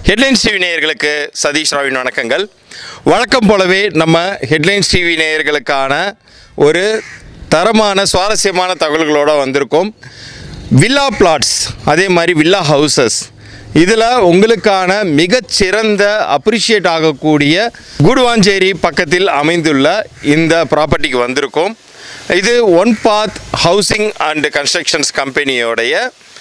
Headlines TV நேயர்களுக்கு சதீஷ் ராவின் வணக்கங்கள் வழக்கம் போலவே நம்ம ஹெட்லைன்ஸ் டிவி நேயர்களுக்கான ஒரு தரமான சுவாரஸ்யமான தகவல்களோடு வந்திருக்கோம் வில்லா பிளாட்ஸ் அதே மாதிரி வில்லா ஹவுசஸ் இதில் உங்களுக்கான மிகச்சிறந்த அப்ரிஷியேட் ஆகக்கூடிய குடுவாஞ்சேரி பக்கத்தில் அமைந்துள்ள இந்த ப்ராப்பர்ட்டிக்கு வந்திருக்கோம் இது one path housing and constructions கம்பெனியோடைய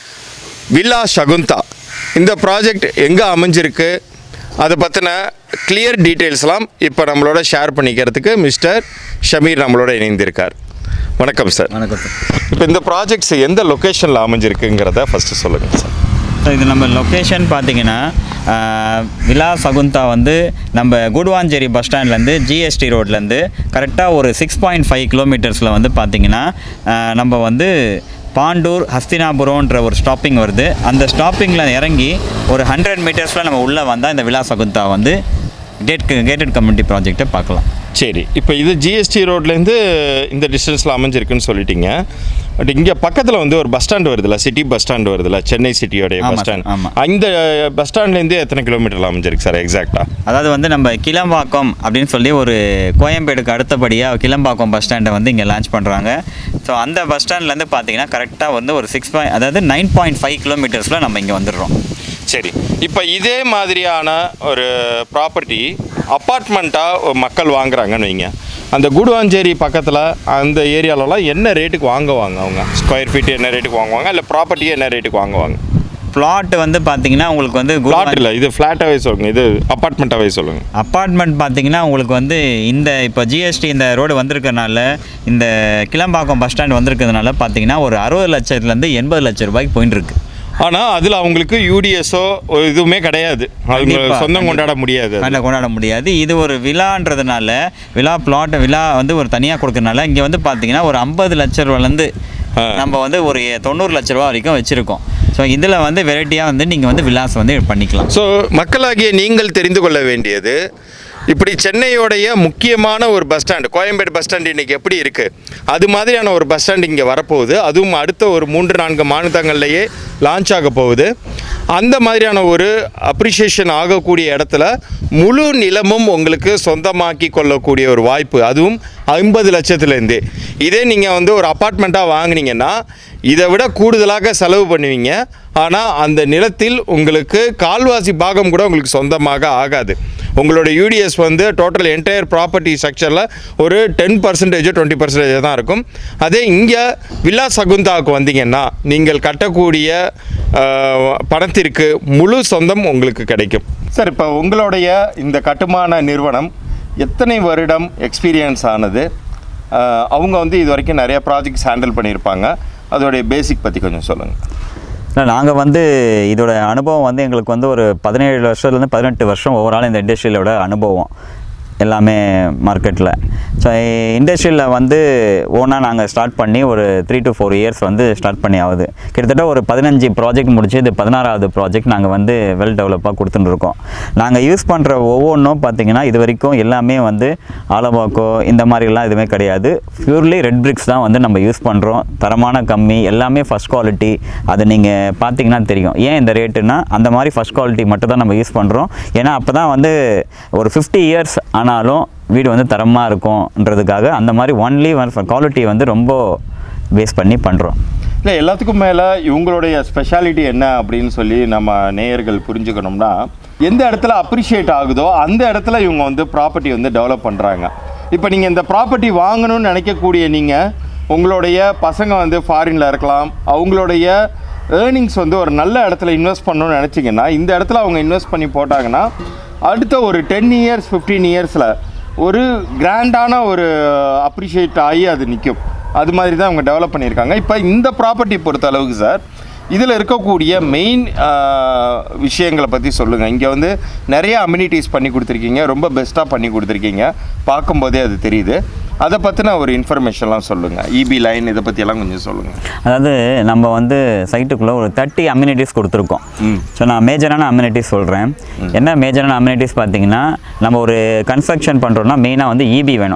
வில்லா சகுந்தா இந்த ப்ராஜெக்ட் எங்கே அமைஞ்சிருக்கு அதை பற்றின கிளியர் டீட்டெயில்ஸ்லாம் இப்போ நம்மளோட ஷேர் பண்ணிக்கிறதுக்கு மிஸ்டர் ஷமீர் நம்மளோட இணைந்திருக்கார் வணக்கம் சார் வணக்கம் சார் இப்போ இந்த ப்ராஜெக்ட்ஸ் எந்த லொக்கேஷனில் அமைஞ்சிருக்குங்கிறத ஃபஸ்ட்டு சொல்லுங்கள் சார் ஸோ இது நம்ம லொக்கேஷன் பார்த்தீங்கன்னா ஆஹ், விலா சகுந்தா வந்து நம்ம குடுவாஞ்சேரி பஸ் ஸ்டாண்ட்லேருந்து ஜிஎஸ்டி ரோட்லேருந்து கரெக்டாக ஒரு சிக்ஸ் பாயிண்ட் ஃபைவ் கிலோமீட்டர்ஸில் வந்து பார்த்திங்கன்னா ஆஹ், நம்ம வந்து பாண்டூர் ஹஸ்தினாபுரம்ன்ற ஒரு ஸ்டாப்பிங் வருது அந்த ஸ்டாப்பிங்கில் இறங்கி ஒரு ஹண்ட்ரட் மீட்டர்ஸில் நம்ம உள்ளே வந்தால் இந்த விலா சகுந்தா வந்து கேட் கேட்டட் கம்யூனிட்டி ப்ராஜெக்டை பார்க்கலாம் சரி இப்போ இது ஜிஎஸ்டி ரோட்லேருந்து இந்த டிஸ்டன்ஸில் அமைஞ்சிருக்குன்னு சொல்லிட்டீங்க பட் இங்கே பக்கத்தில் வந்து ஒரு பஸ் ஸ்டாண்ட் வருதுல்ல சிட்டி பஸ் ஸ்டாண்ட் வருதுல்ல சென்னை சிட்டியோடைய ஆமா பஸ் சார், ஸ்டாண்ட் ஆமா. இந்த பஸ் ஸ்டாண்ட்லேருந்து எத்தனை கிலோமீட்டரில் அமைஞ்சிருக்கு சார் எக்ஸாக்டாக அதாவது வந்து நம்ம கிளம்பாக்கம் அப்படின்னு சொல்லி ஒரு கோயம்பேடுக்கு அடுத்தபடியாக கிளம்பாக்கம் பஸ் ஸ்டாண்டை வந்து இங்கே லான்ச் பண்ணுறாங்க ஸோ அந்த பஸ் ஸ்டாண்ட்லேருந்து பார்த்தீங்கன்னா கரெக்டாக வந்து ஒரு சிக்ஸ் பாயிண்ட் அதாவது நைன் பாயிண்ட் ஃபைவ் கிலோமீட்டர்ஸில் நம்ம இங்கே வந்துடுறோம் சரி இப்போ இதே மாதிரியான ஒரு ப்ராப்பர்ட்டி அப்பார்ட்மெண்ட்டாக மக்கள் வாங்குறாங்கன்னு வைங்க அந்த குடுவாஞ்சேரி பக்கத்தில் அந்த ஏரியாலலாம் என்ன ரேட்டுக்கு வாங்குவாங்க அவங்க ஸ்கொயர் ஃபீட் என்ன ரேட்டுக்கு வாங்குவாங்க இல்லை ப்ராப்பர்ட்டியே என்ன ரேட்டுக்கு வாங்குவாங்க பிளாட் வந்து பார்த்தீங்கன்னா உங்களுக்கு வந்து பிளாட் இல்லை இது ஃப்ளாட்டாகவே சொல்லுங்கள் இது அப்பார்ட்மெண்ட்டாகவே சொல்லுங்கள் அப்பார்ட்மெண்ட் பார்த்தீங்கன்னா உங்களுக்கு வந்து இந்த இப்போ ஜிஎஸ்டி இந்த ரோடு வந்திருக்கறனால இந்த கிளம்பாக்கம் பஸ் ஸ்டாண்ட் வந்திருக்கிறதுனால பார்த்தீங்கன்னா ஒரு அறுபது லட்சத்துலேருந்து எண்பது லட்சம் ரூபாய்க்கு போயின்னு இருக்கு ஆனால் அதில் அவங்களுக்கு யூடிஎஸோ இதுவுமே கிடையாது அவங்க கண்டிப்பா, சொந்தம் கண்டிப்பா. கொண்டாட முடியாது அது. அதில் கொண்டாட முடியாது இது ஒரு விழான்றதுனால விழா பிளாட் விழா வந்து ஒரு தனியாக கொடுக்கறனால இங்கே வந்து பார்த்தீங்கன்னா ஒரு ஐம்பது லட்ச ரூபாலேருந்து ஆ. நம்ம வந்து ஒரு தொண்ணூறு லட்ச ரூபா வரைக்கும் வச்சுருக்கோம் ஸோ இதில் வந்து வெரைட்டியாக வந்து நீங்கள் வந்து விலாஸ் வந்து பண்ணிக்கலாம் ஸோ மக்களாகிய நீங்கள் தெரிந்து கொள்ள வேண்டியது இப்படி சென்னையோடைய முக்கியமான ஒரு bus stand Koyambedu bus stand இன்றைக்கி எப்படி இருக்குது அது மாதிரியான ஒரு பஸ் ஸ்டாண்ட் இங்கே வரப்போகுது அதுவும் அடுத்த ஒரு மூன்று நான்கு மாநிலங்கள்லேயே லான்ச் ஆக போகுது அந்த மாதிரியான ஒரு அப்ரிஷியேஷன் ஆகக்கூடிய இடத்துல முழு நிலமும் உங்களுக்கு சொந்தமாக்கி கொள்ளக்கூடிய ஒரு வாய்ப்பு அதுவும் ஐம்பது லட்சத்துலேருந்து இதே நீங்கள் வந்து ஒரு அப்பார்ட்மெண்ட்டாக வாங்குனீங்கன்னா இதை விட கூடுதலாக செலவு பண்ணுவீங்க ஆனால் அந்த நிலத்தில் உங்களுக்கு கால்வாசி பாகம் கூட உங்களுக்கு சொந்தமாக ஆகாது உங்களோட யூடிஎஸ் வந்து டோட்டல் என்டையர் ப்ராப்பர்ட்டி ஸ்ட்ரக்சரில் ஒரு டென் பர்சன்டேஜோ டுவெண்ட்டி பர்சன்டேஜ் தான் இருக்கும் அதே இங்கே வில்லா சகுந்தாவுக்கு வந்தீங்கன்னா நீங்கள் கட்டக்கூடிய ஆஹ், பணத்திற்கு முழு சொந்தம் உங்களுக்கு கிடைக்கும் சார் இப்போ உங்களுடைய இந்த கட்டுமான நிறுவனம் எத்தனை வருடம் எக்ஸ்பீரியன்ஸ் ஆனது ஆஹ், அவங்க வந்து இது வரைக்கும் நிறைய ப்ராஜெக்ட்ஸ் ஹேண்டில் பண்ணியிருப்பாங்க அதோடைய பேசிக் பற்றி கொஞ்சம் சொல்லுங்கள் நாங்கள் வந்து இதோட அனுபவம் வந்து எங்களுக்கு வந்து ஒரு பதினேழு வருஷத்துலேருந்து பதினெட்டு வருஷம் ஓவரால் இந்த இண்டஸ்ட்ரியிலோட அனுபவம் எல்லாமே மார்க்கெட்டில் ஸோ இண்டஸ்ட்ரியில் வந்து ஓனாக நாங்கள் ஸ்டார்ட் பண்ணி ஒரு த்ரீ டு ஃபோர் இயர்ஸ் வந்து ஸ்டார்ட் பண்ணி ஆகுது கிட்டத்தட்ட ஒரு பதினஞ்சு ப்ராஜெக்ட் முடிச்சு இது பதினாறாவது ப்ராஜெக்ட் நாங்கள் வந்து வெல் டெவலப்பாக கொடுத்துட்டு இருக்கோம் நாங்கள் யூஸ் பண்ணுற ஒவ்வொன்றும் பார்த்தீங்கன்னா இது வரைக்கும் எல்லாமே வந்து ஆலபாக்கோ இந்த மாதிரிலாம் எதுவுமே கிடையாது பியூர்லி ரெட் பிரிக்ஸ் தான் வந்து நம்ம யூஸ் பண்ணுறோம் தரமான கம்மி எல்லாமே ஃபஸ்ட் குவாலிட்டி அது நீங்கள் பார்த்தீங்கன்னா தெரியும் ஏன் இந்த ரேட்டுனா அந்த மாதிரி ஃபஸ்ட் குவாலிட்டி மட்டும் தான் நம்ம யூஸ் பண்ணுறோம் ஏன்னா அப்போ தான் வந்து ஒரு ஃபிஃப்டி இயர்ஸ் ஆனாலும் வீடு வந்து தரமாக இருக்கும்ன்றதுக்காக அந்த மாதிரி ஒன்லி ஒன் குவாலிட்டி வந்து ரொம்ப பேஸ் பண்ணி பண்ணுறோம் இல்லை எல்லாத்துக்கும் மேலே இவங்களுடைய ஸ்பெஷாலிட்டி என்ன அப்படின்னு சொல்லி நம்ம நேயர்கள் புரிஞ்சுக்கணும்னா எந்த இடத்துல அப்ரிஷியேட் ஆகுதோ அந்த இடத்துல இவங்க வந்து ப்ராப்பர்ட்டி வந்து டெவலப் பண்ணுறாங்க இப்போ நீங்கள் இந்த ப்ராப்பர்ட்டி வாங்கணும்னு நினைக்கக்கூடிய நீங்கள் உங்களுடைய பசங்க வந்து ஃபாரினில் இருக்கலாம் அவங்களுடைய ஏர்னிங்ஸ் வந்து ஒரு நல்ல இடத்துல இன்வெஸ்ட் பண்ணணும்னு நினச்சிங்கன்னா இந்த இடத்துல அவங்க இன்வெஸ்ட் பண்ணி போட்டாங்கன்னா அடுத்த ஒரு டென் இயர்ஸ் ஃபிஃப்டீன் இயர்ஸில் ஒரு கிராண்டான ஒரு அப்ரிஷியேட் ஆகி அது நிற்கும் அது மாதிரி தான் அவங்க டெவலப் பண்ணியிருக்காங்க இப்போ இந்த ப்ராப்பர்ட்டி பொறுத்த அளவுக்கு சார் இதில் இருக்கக்கூடிய மெயின் விஷயங்களை பற்றி சொல்லுங்கள் இங்கே வந்து நிறைய அம்யூனிட்டிஸ் பண்ணி கொடுத்துருக்கீங்க ரொம்ப பெஸ்ட்டாக பண்ணி கொடுத்துருக்கீங்க பார்க்கும்போதே அது தெரியுது அதை பற்றின ஒரு இன்ஃபர்மேஷன்லாம் சொல்லுங்கள் இபி லைன் இதை பற்றியெல்லாம் கொஞ்சம் சொல்லுங்கள் அதாவது நம்ம வந்து சைட்டுக்குள்ளே ஒரு தேர்ட்டி அம்யூனிட்டிஸ் கொடுத்துருக்கோம் ஸோ நான் மேஜரான அம்யூனிட்டிஸ் சொல்கிறேன் என்ன மேஜரான அம்யூனிட்டிஸ் பார்த்தீங்கன்னா நம்ம ஒரு கன்ஸ்ட்ரக்ஷன் பண்ணுறோம்னா மெயினாக வந்து இபி வேணும்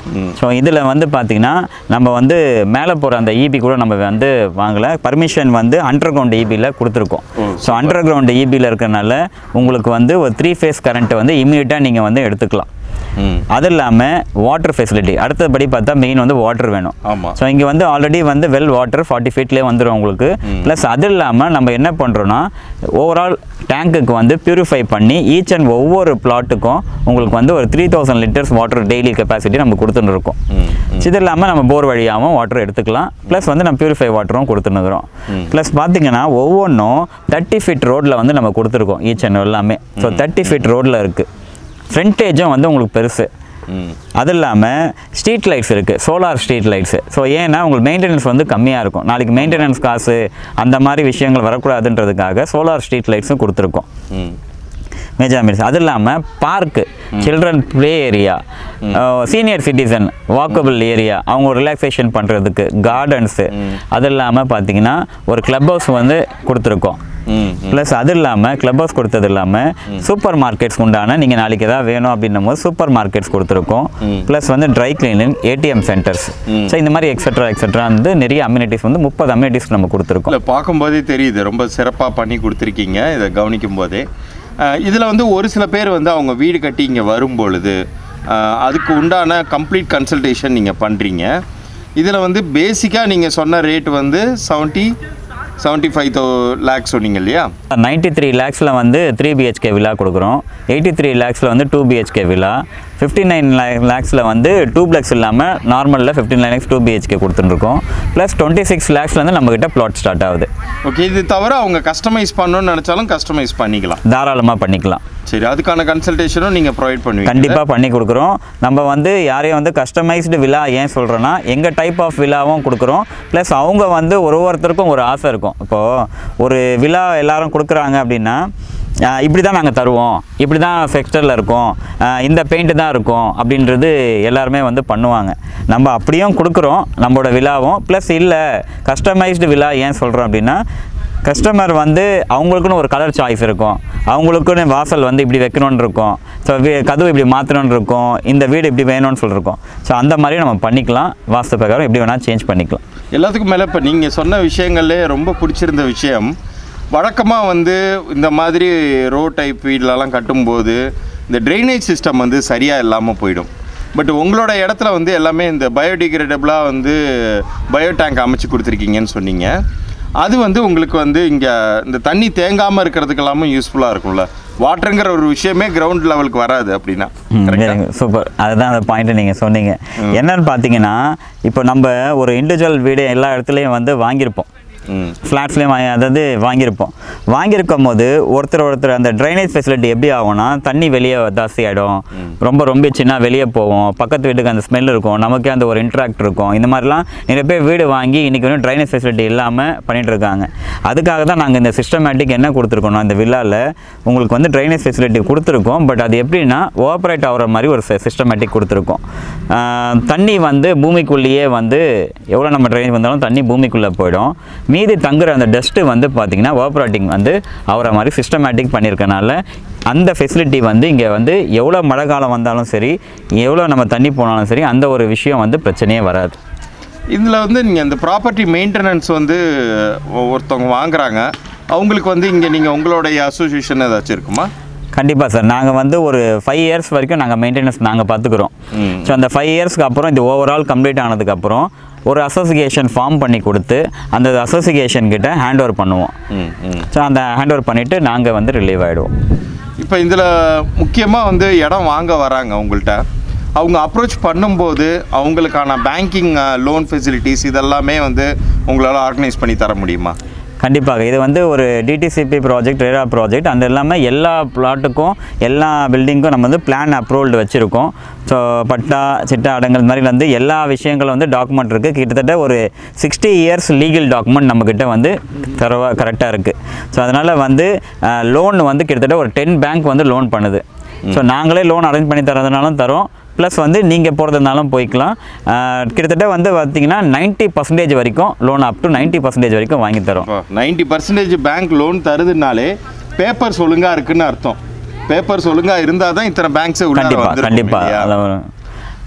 ஸோ இதில் வந்து பார்த்திங்கன்னா நம்ம வந்து மேலே போகிற அந்த இபி கூட நம்ம வந்து வாங்கலை பர்மிஷன் வந்து அண்டர் கிரவுண்ட் இபியில் கொடுத்துருக்கோம் ஸோ அண்டர் கிரவுண்ட் இபியில் இருக்கிறனால உங்களுக்கு வந்து ஒரு த்ரீ ஃபேஸ் கரண்ட்டை வந்து இமீடியட்டாக நீங்கள் வந்து எடுத்துக்கலாம் ம் அது இல்லாமல் வாட்டர் ஃபெசிலிட்டி அடுத்தபடி பார்த்தா மெயின் வந்து வாட்டர் வேணும் ஆமா. ஸோ இங்கே வந்து ஆல்ரெடி வந்து வெல் வாட்டர் ஃபார்ட்டி ஃபீட்லேயே வந்துடும் உங்களுக்கு ப்ளஸ் அது இல்லாமல் நம்ம என்ன பண்ணுறோன்னா ஓவரால் டேங்க்குக்கு வந்து பியூரிஃபை பண்ணி ஈச் அண்ட் ஒவ்வொரு பிளாட்டுக்கும் உங்களுக்கு வந்து ஒரு three thousand litres water daily capacity நம்ம கொடுத்துன்னு இருக்கோம் ம் இது இல்லாமல் நம்ம போர் வழியாகவும் வாட்டர் எடுத்துக்கலாம் ப்ளஸ் வந்து நம்ம பியூரிஃபை வாட்டரும் கொடுத்துருக்குறோம் ப்ளஸ் பார்த்தீங்கன்னா ஒவ்வொன்றும் தேர்ட்டி ஃபீட் ரோட்டில் வந்து நம்ம கொடுத்துருக்கோம் ஈச் அண்ட் எல்லாமே ஸோ தேர்ட்டி ஃபீட் ரோட்டில் இருக்குது ஃப்ரண்டேஜும் வந்து உங்களுக்கு பெருசு ம் அது இல்லாமல் ஸ்ட்ரீட் லைட்ஸ் இருக்குது சோலார் ஸ்ட்ரீட் லைட்ஸு ஸோ ஏன்னா உங்களுக்கு மெயின்டெனன்ஸ் வந்து கம்மியாக இருக்கும் நாளைக்கு மெயின்டெனன்ஸ் காசு அந்த மாதிரி விஷயங்கள் வரக்கூடாதுன்றதுக்காக சோலார் ஸ்ட்ரீட் லைட்ஸும் கொடுத்துருக்கோம் ம் மேஜர் மீன்ஸ் அது இல்லாமல் park children play area senior citizen walkable area அவங்க ரிலாக்ஸேஷன் பண்ணுறதுக்கு கார்டன்ஸு அது இல்லாமல் பார்த்தீங்கன்னா ஒரு கிளப் ஹவுஸ் வந்து கொடுத்துருக்கோம் ம் ப்ளஸ் அது இல்லாமல் கிளப் ஹவுஸ் கொடுத்தது இல்லாமல் சூப்பர் மார்க்கெட்ஸ் உண்டான நீங்கள் நாளைக்கு ஏதாவது வேணும் அப்படின்னும் போது சூப்பர் மார்க்கெட்ஸ் கொடுத்துருக்கோம் ப்ளஸ் வந்து dry cleaning ATM centres so இந்த மாதிரி எக்ஸெட்ரா எக்ஸெட்ரா வந்து நிறைய அம்யூனிட்டிஸ் வந்து முப்பது அம்யூனிட்டிஸ் நம்ம கொடுத்துருக்கோம் இல்லை பார்க்கும்போதே தெரியுது ரொம்ப சிறப்பாக பண்ணி கொடுத்துருக்கீங்க இதை கவனிக்கும் போதே இதில் வந்து ஒரு சில பேர் வந்து அவங்க வீடு கட்டி இங்கே வரும் பொழுது அஹ், அதுக்கு உண்டான கம்ப்ளீட் கன்சல்டேஷன் நீங்கள் பண்ணுறீங்க இதில் வந்து பேசிக்காக நீங்கள் சொன்ன ரேட் வந்து செவன்ட்டி செவன்ட்டி ஃபைவ் தௌ லேக்ஸ் சொன்னீங்க இல்லையா நைன்ட்டி த்ரீ லேக்ஸில் வந்து த்ரீ பிஹெச்கே வில்லா கொடுக்குறோம் எயிட்டி த்ரீ லேக்ஸில் வந்து two BHK villa fifty nine லேக்ஸில் வந்து டூ பிளக்ஸ் இல்லாமல் நார்மலில் fifty nine lakhs two BHK கொடுத்துருக்கோம் ப்ளஸ் டுவெண்ட்டி சிக்ஸ் லேக்ஸில் வந்து நம்மக்கிட்ட பிளாட் ஸ்டார்ட் ஆகுது ஓகே இது தவிர அவங்க கஸ்டமைஸ் பண்ணணும்னு நினச்சாலும் கஸ்டமைஸ் பண்ணிக்கலாம் தாராளமாக பண்ணிக்கலாம் சரி அதுக்கான கன்சல்டேஷனும் நீங்கள் ப்ரொவைட் பண்ணுவீங்க கண்டிப்பாக பண்ணி கொடுக்குறோம் நம்ம வந்து யாரையும் வந்து கஸ்டமைஸ்டு விழா ஏன் சொல்கிறோன்னா எங்கள் டைப் ஆஃப் விழாவும் கொடுக்குறோம் ப்ளஸ் அவங்க வந்து ஒரு ஒருத்தருக்கும் ஒரு ஆசை இருக்கும் இப்போது ஒரு விழா எல்லாரும் கொடுக்குறாங்க அப்படின்னா ஆஹ் இப்படி தான் நாங்கள் தருவோம் இப்படி தான் செக்டரில் இருக்கும் ஆஹ் இந்த பெயிண்ட் தான் இருக்கும் அப்படின்றது எல்லாருமே வந்து பண்ணுவாங்க நம்ம அப்படியும் கொடுக்குறோம் நம்மளோட விழாவும் ப்ளஸ் இல்லை கஸ்டமைஸ்டு விழா ஏன் சொல்கிறோம் அப்படின்னா கஸ்டமர் வந்து அவங்களுக்குன்னு ஒரு கலர் சாய்ஸ் இருக்கும் அவங்களுக்குன்னு வாசல் வந்து இப்படி வைக்கணும்னு இருக்கும் ஸோ கதவு இப்படி மாற்றணும்னு இருக்கும் இந்த வீடு இப்படி வேணும்னு சொல்லியிருக்கோம் ஸோ அந்த மாதிரி நம்ம பண்ணிக்கலாம் வாஸ்து பிரகாரம் எப்படி வேணால் சேஞ்ச் பண்ணிக்கலாம் எல்லாத்துக்கும் மேலே இப்போ நீங்கள் சொன்ன விஷயங்கள்லே ரொம்ப பிடிச்சிருந்த விஷயம் வழக்கமாக வந்து இந்த மாதிரி ரோ டைப் வீட்லலாம் கட்டும்போது இந்த ட்ரைனேஜ் சிஸ்டம் வந்து சரியாக இல்லாமல் போயிடும் பட் உங்களோட இடத்துல வந்து எல்லாமே இந்த பயோடிகிரேடபிளாக வந்து பயோ டேங்க் அமைச்சு கொடுத்துருக்கீங்கன்னு சொன்னீங்க அது வந்து உங்களுக்கு வந்து இங்கே இந்த தண்ணி தேங்காமல் இருக்கிறதுக்கெல்லாமும் யூஸ்ஃபுல்லாக இருக்கும்ல வாட்டருங்கிற ஒரு விஷயமே கிரவுண்ட் லெவலுக்கு வராது அப்படின்னா correct ஆ? சூப்பர் அதுதான் அந்த பாயிண்ட்டை நீங்கள் சொன்னீங்க என்னன்னு பார்த்தீங்கன்னா இப்போ நம்ம ஒரு இண்டிவிஜுவல் வீடு எல்லா இடத்துலையும் வந்து வாங்கியிருப்போம் ம் ஃப்ளாட்ஸ்லேயும் வாங்கி அதாவது வாங்கியிருப்போம் வாங்கியிருக்கும் போது ஒருத்தர் ஒருத்தர் அந்த ட்ரைனேஜ் ஃபெசிலிட்டி எப்படி ஆகும்னா தண்ணி வெளியே ஜாஸ்தி ஆகிடும் ரொம்ப ரொம்ப சின்ன வெளியே போவோம் பக்கத்து வீட்டுக்கு அந்த ஸ்மெல் இருக்கும் நமக்கே அந்த ஒரு இன்ட்ராக்ட் இருக்கும் இந்த மாதிரிலாம் நிறைய பேர் வீடு வாங்கி இன்றைக்கி வந்து ட்ரைனேஜ் ஃபெசிலிட்டி இல்லாமல் பண்ணிட்டு இருக்காங்க அதுக்காக தான் நாங்கள் இந்த சிஸ்டமேட்டிக் என்ன கொடுத்துருக்கோம்னா இந்த வில்லாவில் உங்களுக்கு வந்து ட்ரைனேஜ் ஃபெசிலிட்டி கொடுத்துருக்கோம் பட் அது எப்படின்னா ஓப்பரேட் ஆகிற மாதிரி ஒரு சிஸ்டமேட்டிக் கொடுத்துருக்கோம் ஆஹ் தண்ணி வந்து பூமிக்குள்ளேயே வந்து எவ்வளோ நம்ம ட்ரைனேஜ் வந்தாலும் தண்ணி பூமிக்குள்ளே போயிடும் மீதி தங்குற அந்த டஸ்ட்டு வந்து பார்த்திங்கன்னா ஓப்பரேட்டிங் வந்து அவர மாதிரி சிஸ்டமேட்டிக் பண்ணியிருக்கனால அந்த ஃபெசிலிட்டி வந்து இங்கே வந்து எவ்வளோ மழை காலம் வந்தாலும் சரி எவ்வளோ நம்ம தண்ணி போனாலும் சரி அந்த ஒரு விஷயம் வந்து பிரச்சனையே வராது இதில் வந்து நீங்கள் இந்த ப்ராப்பர்ட்டி மெயின்டெனன்ஸ் வந்து ஒ- ஒருத்தவங்க வாங்குறாங்க அவங்களுக்கு வந்து இங்கே நீங்கள் உங்களுடைய அசோசியேஷன் ஏதாச்சும் இருக்குமா கண்டிப்பாக சார் நாங்கள் வந்து ஒரு ஃபைவ் இயர்ஸ் வரைக்கும் நாங்கள் மெயின்டெனன்ஸ் நாங்கள் பார்த்துக்குறோம் ம். ஸோ அந்த ஃபைவ் இயர்ஸ்க்கு அப்புறம் இது ஓவரால் கம்ப்ளீட் ஆனதுக்கப்புறம் ஒரு அசோசியேஷன் ஃபார்ம் பண்ணி கொடுத்து அந்த அசோசியேஷன் கிட்ட ஹேண்ட் ஓவர் பண்ணுவோம் ம் ம் ஸோ அந்த ஹேண்ட் ஓவர் பண்ணிவிட்டு நாங்கள் வந்து ரிலீவ் ஆகிடுவோம் இப்போ இதில் முக்கியமாக வந்து இடம் வாங்க வராங்க உங்கள்கிட்ட அவங்க அப்ரோச் பண்ணும்போது அவங்களுக்கான பேங்கிங் லோன் ஃபெசிலிட்டிஸ் இதெல்லாமே வந்து உங்களால் ஆர்கனைஸ் பண்ணி தர முடியுமா கண்டிப்பாக இது வந்து ஒரு டிடிசிபி ப்ராஜெக்ட் ரேரா ப்ராஜெக்ட் அந்த இல்லாமல் எல்லா பிளாட்டுக்கும் எல்லா பில்டிங்க்கும் நம்ம வந்து பிளான் அப்ரூவல்டு வச்சுருக்கோம் ஸோ பட்டா சிட்டா அடங்கல் மாதிரி வந்து எல்லா விஷயங்களும் வந்து டாக்குமெண்ட் இருக்குது கிட்டத்தட்ட ஒரு சிக்ஸ்டி இயர்ஸ் லீகல் டாக்குமெண்ட் நம்மக்கிட்ட வந்து தரவா கரெக்டாக இருக்குது ஸோ அதனால் வந்து லோன் வந்து கிட்டத்தட்ட ஒரு டென் பேங்க் வந்து லோன் பண்ணுது ஸோ நாங்களே லோன் அரேஞ்ச் பண்ணி தரதுனாலும் தரோம் ப்ளஸ் வந்து நீங்கள் போகிறதுனாலும் போய்க்கலாம் அஹ், கிட்டத்தட்ட வந்து பார்த்தீங்கன்னா நைன்ட்டி பர்சன்டேஜ் வரைக்கும் loan up to ninety percentage வரைக்கும் வாங்கி தரோம் இப்போ நைன்டி பர்சன்டேஜ் பேங்க் லோன் தருதுனாலே பேப்பர்ஸ் ஒழுங்காக இருக்குன்னு அர்த்தம் பேப்பர்ஸ் ஒழுங்காக இருந்தால் தான் இத்தனை பேங்க்ஸே உள்ள கண்டிப்பாக வந்து கண்டிப்பாக அதில் ஒரு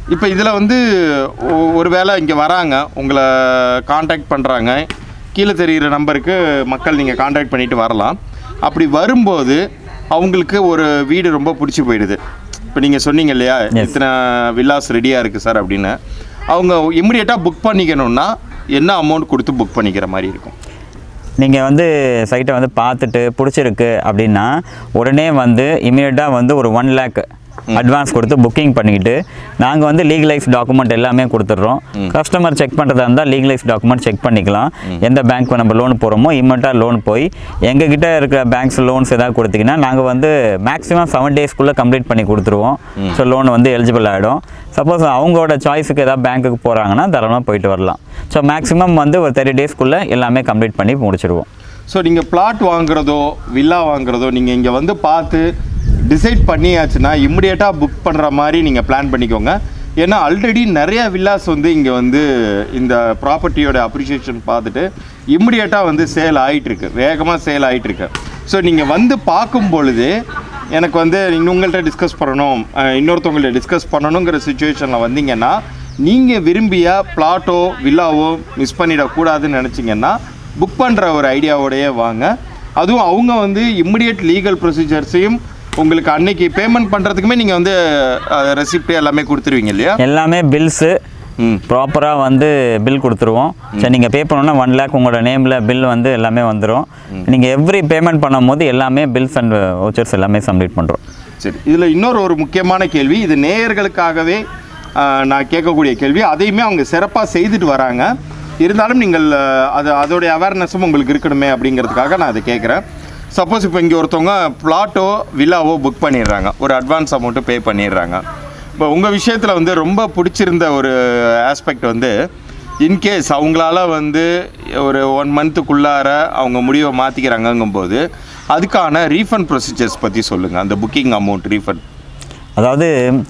இப்போ இதில் வந்து ஒ- ஒருவேளை இங்கே வராங்க உங்களை காண்டாக்ட் பண்ணுறாங்க கீழே தெரிகிற நம்பருக்கு மக்கள் நீங்கள் காண்டாக்ட் பண்ணிட்டு வரலாம் அப்படி வரும்போது அவங்களுக்கு ஒரு வீடு ரொம்ப பிடிச்சி போயிடுது இப்போ நீங்கள் சொன்னீங்க இல்லையா இத்தனை வில்லாஸ் ரெடியாக இருக்குது சார் அப்படின்னு அவங்க இமிடியேட்டாக புக் பண்ணிக்கணும்னா என்ன அமௌண்ட் கொடுத்து புக் பண்ணிக்கிற மாதிரி இருக்கும் நீங்கள் வந்து சைட்டை வந்து பார்த்துட்டு பிடிச்சிருக்கு அப்படின்னா உடனே வந்து இமீடியட்டாக வந்து ஒரு ஒன் லேக் அட்வான்ஸ் கொடுத்து புக்கிங் பண்ணிக்கிட்டு நாங்கள் வந்து லீகலைஸ் டாக்குமெண்ட் எல்லாமே கொடுத்துட்றோம் கஸ்டமர் செக் பண்ணுறதா இருந்தால் லீகலைஸ் டாக்குமெண்ட் செக் பண்ணிக்கலாம் எந்த பேங்க் நம்ம லோன் போகிறோமோ இம்மீடியட்டாக லோன் போய் எங்ககிட்ட இருக்கிற பேங்க்ஸ் லோன்ஸ் ஏதாவது கொடுத்தீங்கன்னா நாங்கள் வந்து மேக்ஸிமம் செவன் டேஸ்க்குள்ளே கம்ப்ளீட் பண்ணி கொடுத்துருவோம் ஸோ லோன் வந்து எலிஜிபிள் ஆகிடும் சப்போஸ் அவங்களோட சாய்ஸுக்கு ஏதாவது பேங்க்குக்கு போகிறாங்கன்னா தாராளமாக போயிட்டு வரலாம் ஸோ மேக்ஸிமம் வந்து ஒரு தேர்ட்டி டேஸ்க்குள்ளே எல்லாமே கம்ப்ளீட் பண்ணி முடிச்சிடுவோம் ஸோ நீங்கள் பிளாட் வாங்குறதோ வில்லா வாங்குறதோ நீங்கள் இங்கே வந்து பார்த்து டிசைட் பண்ணியாச்சுன்னா இம்மிடியேட்டாக புக் பண்ணுற மாதிரி நீங்கள் பிளான் பண்ணிக்கோங்க ஏன்னா ஆல்ரெடி நிறைய வில்லாஸ் வந்து இங்கே வந்து இந்த ப்ராப்பர்ட்டியோட அப்ரிஷியேஷன் பார்த்துட்டு இம்மிடியேட்டாக வந்து சேல் ஆகிட்டுருக்கு வேகமாக சேல் ஆகிட்டுருக்கு ஸோ நீங்கள் வந்து பார்க்கும் பொழுது எனக்கு வந்து இன்னும் உங்கள்கிட்ட டிஸ்கஸ் பண்ணணும் அஹ், இன்னொருத்தவங்கள்ட்ட டிஸ்கஸ் பண்ணணுங்கிற சுச்சுவேஷனில் வந்தீங்கன்னா நீங்கள் விரும்பிய பிளாட்டோ வில்லாவோ மிஸ் பண்ணிடக்கூடாதுன்னு நினச்சிங்கன்னா புக் பண்ணுற ஒரு ஐடியாவோடயே வாங்க அதுவும் அவங்க வந்து இம்மிடியட் லீகல் ப்ரொசீஜர்ஸையும் உங்களுக்கு அன்னைக்கு பேமெண்ட் பண்ணுறதுக்குமே நீங்கள் வந்து ரெசிப்ட் எல்லாமே கொடுத்துருவீங்க இல்லையா எல்லாமே பில்ஸு ம் ப்ராப்பராக வந்து பில் கொடுத்துருவோம் சரி நீங்கள் பே பண்ணணும்னா ஒன் லேக் உங்களோட நேமில் பில் வந்து எல்லாமே வந்துடும் நீங்கள் எவ்ரி பேமெண்ட் பண்ணும்போது எல்லாமே பில்ஸ் அண்ட் வவுச்சர்ஸ் எல்லாமே சப்மிட் பண்ணுறோம் சரி இதில் இன்னொரு ஒரு முக்கியமான கேள்வி இது நேயர்களுக்காகவே ஆஹ், நான் கேட்கக்கூடிய கேள்வி அதையுமே அவங்க சிறப்பாக செய்துட்டு வராங்க இருந்தாலும் நீங்கள் ஆஹ், அது அதோடைய அவேர்னஸும் உங்களுக்கு இருக்கணுமே அப்படிங்கிறதுக்காக நான் அதை கேட்குறேன் சப்போஸ் இப்போ இங்கே ஒருத்தவங்க பிளாட்டோ வில்லாவோ புக் பண்ணிடுறாங்க ஒரு அட்வான்ஸ் அமௌண்ட்டு பே பண்ணிடுறாங்க இப்போ உங்கள் விஷயத்தில் வந்து ரொம்ப பிடிச்சிருந்த ஒரு ஆஸ்பெக்ட் வந்து இன்கேஸ் அவங்களால வந்து ஒரு ஒன் மந்த்துக்குள்ளார அவங்க முடிவை மாற்றிக்கிறாங்கங்கும்போது அதுக்கான ரீஃபண்ட் ப்ரொசீஜர்ஸ் பற்றி சொல்லுங்கள் அந்த புக்கிங் அமௌண்ட் ரீஃபண்ட் அதாவது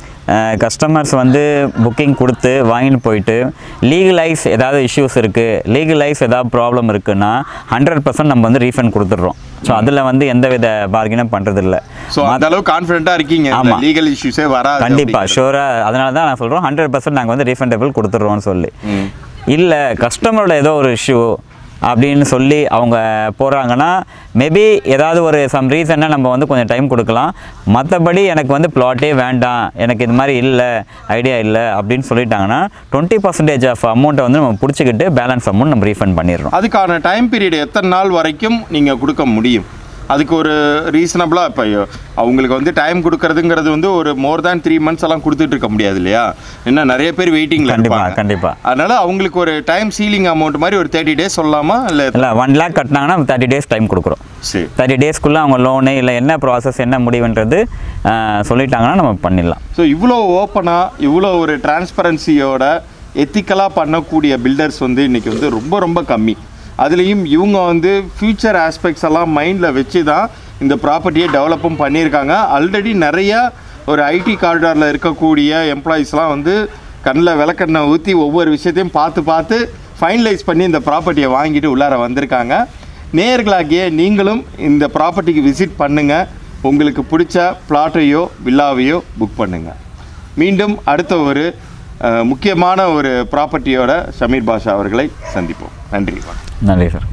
கஸ்டமர்ஸ் வந்து புக்கிங் கொடுத்து வாங்கிட்டு போயிட்டு லீகலைஸ் ஏதாவது இஷ்யூஸ் இருக்குது லீகலைஸ் ஏதாவது ப்ராப்ளம் இருக்குன்னா ஹண்ட்ரட் பர்சன்ட் நம்ம வந்து ரீஃபண்ட் கொடுத்துட்றோம் ஸோ அதில் வந்து எந்த வித பார்கினும் பண்ணுறதில்ல ஸோ அந்த அளவு கான்ஃபிடென்ட்டாக இருக்கீங்க ஆமா. லீகல் இஷ்யூஸே வராது கண்டிப்பாக ஷூராக அதனால தான் நான் சொல்கிறோம் ஹண்ட்ரட் பர்சன்ட் நாங்கள் வந்து ரீஃபண்டபிள் கொடுத்துட்றோம்னு சொல்லி ம். இல்லை கஸ்டமரோட ஏதோ ஒரு இஷ்யூ அப்படின்னு சொல்லி அவங்க போகிறாங்கன்னா மேபி ஏதாவது ஒரு சம் ரீசன்னா நம்ம வந்து கொஞ்சம் டைம் கொடுக்கலாம் மற்றபடி எனக்கு வந்து ப்ளாட்டே வேண்டாம் எனக்கு இது மாதிரி இல்லை ஐடியா இல்லை அப்படின்னு சொல்லிட்டாங்கன்னா டுவெண்ட்டி பர்சன்டேஜ் ஆஃப் அமௌண்ட்டை வந்து நம்ம பிடிச்சிக்கிட்டு பேலன்ஸ் அமௌண்ட் நம்ம ரீஃபண்ட் பண்ணிடுறோம் அதுக்கான டைம் பீரியட் எத்தனை நாள் வரைக்கும் நீங்கள் கொடுக்க முடியும் அதுக்கு ஒரு ரீசனபிளாக இப்போ அவங்களுக்கு வந்து டைம் கொடுக்கறதுங்கிறது வந்து ஒரு மோர் தேன் த்ரீ மந்த்ஸ் எல்லாம் கொடுத்துட்டு இருக்க முடியாது இல்லையா என்ன நிறைய பேர் வெயிட்டிங்கில் கண்டிப்பாக இருப்பாங்க கண்டிப்பாக அதனால அவங்களுக்கு ஒரு டைம் சீலிங் அமௌண்ட் மாதிரி ஒரு தேர்ட்டி டேஸ் சொல்லலாமா இல்லை இல்லை ஒன் லேக் கட்டினாங்கன்னா தேர்ட்டி டேஸ் டைம் கொடுக்குறோம் சரி தேர்ட்டி டேஸ்க்குள்ளே அவங்க லோனு இல்லை என்ன ப்ராசஸ் என்ன முடிவுன்றது ஆஹ், சொல்லிட்டாங்கன்னா நம்ம பண்ணிடலாம் ஸோ இவ்வளோ ஓப்பனாக இவ்வளோ ஒரு டிரான்ஸ்பரன்சியோட எத்திக்கலாக பண்ணக்கூடிய பில்டர்ஸ் வந்து இன்றைக்கி வந்து ரொம்ப ரொம்ப கம்மி அதுலேயும் இவங்க வந்து ஃப்யூச்சர் ஆஸ்பெக்ட்ஸ் எல்லாம் மைண்டில் வச்சு தான் இந்த ப்ராப்பர்ட்டியை டெவலப்பும் பண்ணியிருக்காங்க ஆல்ரெடி நிறைய ஒரு ஐடி காரிடாரில் இருக்கக்கூடிய எம்ப்ளாயீஸ்லாம் வந்து கண்ணில் விளக்கெண்ணெய் ஊற்றி ஒவ்வொரு விஷயத்தையும் பார்த்து பார்த்து ஃபைனலைஸ் பண்ணி இந்த ப்ராப்பர்ட்டியை வாங்கிட்டு உள்ளார வந்திருக்காங்க நேயர்களாகிய நீங்களும் இந்த ப்ராப்பர்ட்டிக்கு விசிட் பண்ணுங்கள் உங்களுக்கு பிடிச்ச பிளாட்டையோ வில்லாவையோ புக் பண்ணுங்கள் மீண்டும் அடுத்த ஒரு அஹ், முக்கியமான ஒரு ப்ராப்பர்ட்டியோட ஷமீர் பாஷா அவர்களை சந்திப்போம் நன்றி வணக்கம் நன்றி சார்